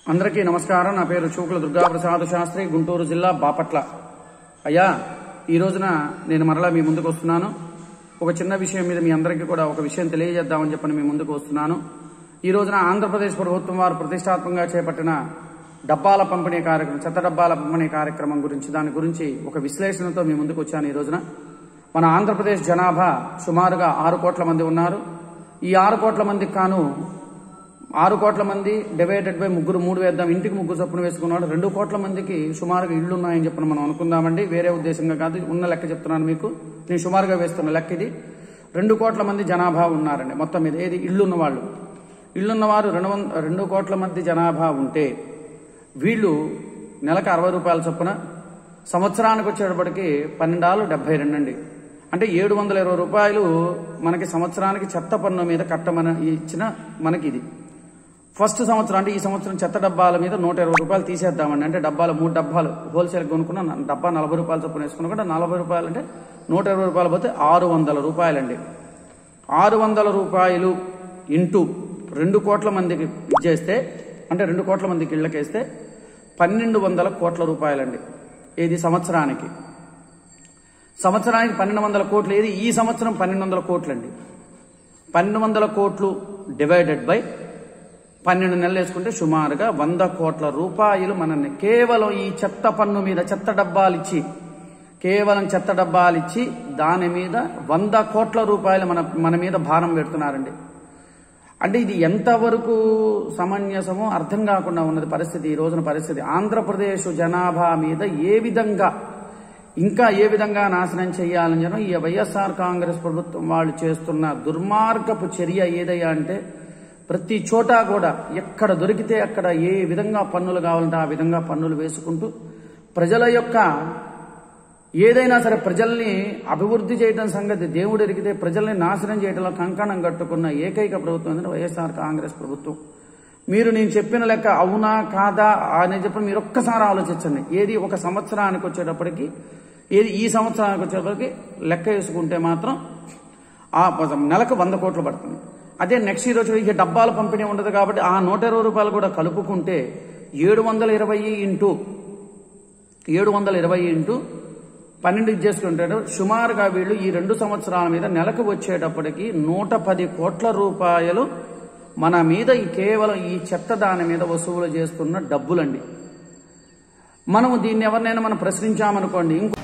అందరికీ నమస్కారం నా పేరు చూకుల దుర్గాప్రసాద్ శాస్త్రి గుంటూరు జిల్లా బాపట్ల అయ్యా ఈ రోజున నేను మరలా మీ ముందుకు వస్తున్నాను ఒక చిన్న విషయం మీద మీ అందరికీ కూడా ఒక విషయం తెలియజేద్దామని చెప్పని మీ ముందుకు వస్తున్నాను ఈ రోజున ఆంధ్రప్రదేశ్ ప్రభుత్వం వారు ప్రతిష్టాత్మకంగా చేపట్టిన డబ్బాల పంపిణీ కార్యక్రమం చెత్త డబ్బాల పంపిణీ కార్యక్రమం గురించి దాని గురించి ఒక విశ్లేషణతో మీ ముందుకు వచ్చాను ఈ రోజున మన ఆంధ్రప్రదేశ్ జనాభా సుమారుగా ఆరు కోట్ల మంది ఉన్నారు ఈ ఆరు కోట్ల మందికి కాను ఆరు కోట్ల మంది డివైడెడ్ బై ముగ్గురు మూడు వేద్దాం ఇంటికి ముగ్గురు చొప్పున వేసుకున్నాడు రెండు కోట్ల మందికి సుమారుగా ఇళ్లు ఉన్నాయని చెప్పిన మనం అనుకుందామండి వేరే ఉద్దేశంగా కాదు ఉన్న లెక్క చెప్తున్నాను మీకు నేను సుమారుగా వేస్తున్న లెక్క ఇది రెండు కోట్ల మంది జనాభా ఉన్నారండి మొత్తం మీద ఏది ఇళ్ళు ఉన్నవాళ్ళు ఇళ్ళున్నవారు రెండు వంద రెండు కోట్ల మంది జనాభా ఉంటే వీళ్ళు నెలకు అరవై రూపాయల చొప్పున సంవత్సరానికి వచ్చేటప్పటికి పన్నెండాలు డెబ్బై రెండు అండి అంటే ఏడు వందల ఇరవై రూపాయలు మనకి సంవత్సరానికి చెత్త పన్ను మీద కట్టమని ఇచ్చిన మనకి ఇది ఫస్ట్ సంవత్సరం అంటే ఈ సంవత్సరం చెత్త డబ్బాల మీద నూట ఇరవై రూపాయలు తీసేద్దామండి అంటే డబ్బాలు మూడు డబ్బాలు హోల్సేల్ కొనుక్కున్న న- డబ్బా నలభై రూపాయలు చొప్పున వేసుకున్నా కూడా నలభై రూపాయలు అంటే నూట ఇరవై రూపాయలు పోతే ఆరు వందల రూపాయలండి ఆరు వందల రూపాయలు ఇంటూ రెండు కోట్ల మందికి ఇచ్చేస్తే అంటే రెండు కోట్ల మందికి ఇళ్ళకేస్తే పన్నెండు వందల కోట్ల రూపాయలండి ఇది సంవత్సరానికి సంవత్సరానికి పన్నెండు వందల కోట్లు ఏది ఈ సంవత్సరం పన్నెండు వందల కోట్లు అండి పన్నెండు వందల కోట్లు డివైడెడ్ బై పన్నెండు నెలలు వేసుకుంటే సుమారుగా వంద కోట్ల రూపాయలు మనల్ని కేవలం ఈ చెత్త పన్ను మీద చెత్త డబ్బాలు ఇచ్చి కేవలం చెత్త డబ్బాలు ఇచ్చి దాని మీద వంద కోట్ల రూపాయలు మన మన మీద భారం పెడుతున్నారండి అంటే ఇది ఎంతవరకు సమంజసమో అర్థం కాకుండా ఉన్నది పరిస్థితి ఈ రోజున పరిస్థితి ఆంధ్రప్రదేశ్ జనాభా మీద ఏ విధంగా ఇంకా ఏ విధంగా నాశనం చేయాలని చెప్పి ఈ వైఎస్ఆర్ కాంగ్రెస్ ప్రభుత్వం వాళ్ళు చేస్తున్న దుర్మార్గపు చర్య ఏదయ్యా అంటే ప్రతి చోట కూడా ఎక్కడ దొరికితే అక్కడ ఏ విధంగా పన్నులు కావాలంటే ఆ విధంగా పన్నులు వేసుకుంటూ ప్రజల యొక్క ఏదైనా సరే ప్రజల్ని అభివృద్ధి చేయడం సంగతి దేవుడు ఎరిగితే ప్రజల్ని నాశనం చేయడంలో కంకణం కట్టుకున్న ఏకైక ప్రభుత్వం ఏంటంటే వైఎస్ఆర్ కాంగ్రెస్ ప్రభుత్వం మీరు నేను చెప్పిన లెక్క అవునా కాదా అని చెప్పి మీరు ఒక్కసారి ఆలోచించండి ఏది ఒక సంవత్సరానికి వచ్చేటప్పటికి ఏది ఈ సంవత్సరానికి వచ్చేటప్పటికి లెక్క వేసుకుంటే మాత్రం ఆ నెలకు వంద కోట్లు పడుతుంది అదే నెక్స్ట్ ఇయర్ వచ్చి ఇక డబ్బాల పంపిణీ ఉండదు కాబట్టి ఆ నూట ఇరవై రూపాయలు కూడా కలుపుకుంటే ఏడు వందల ఇరవై ఇంటూ ఏడు వందల ఇరవై ఇంటూ పన్నెండు ఇచ్చేసుకుంటాడు సుమారుగా వీళ్ళు ఈ రెండు సంవత్సరాల మీద నెలకు వచ్చేటప్పటికి నూట పది కోట్ల రూపాయలు మన మీద ఈ కేవలం ఈ చెత్త దాని మీద వసూలు చేస్తున్న డబ్బులండి మనము దీన్ని ఎవరినైనా మనం ప్రశ్నించామనుకోండి ఇంకో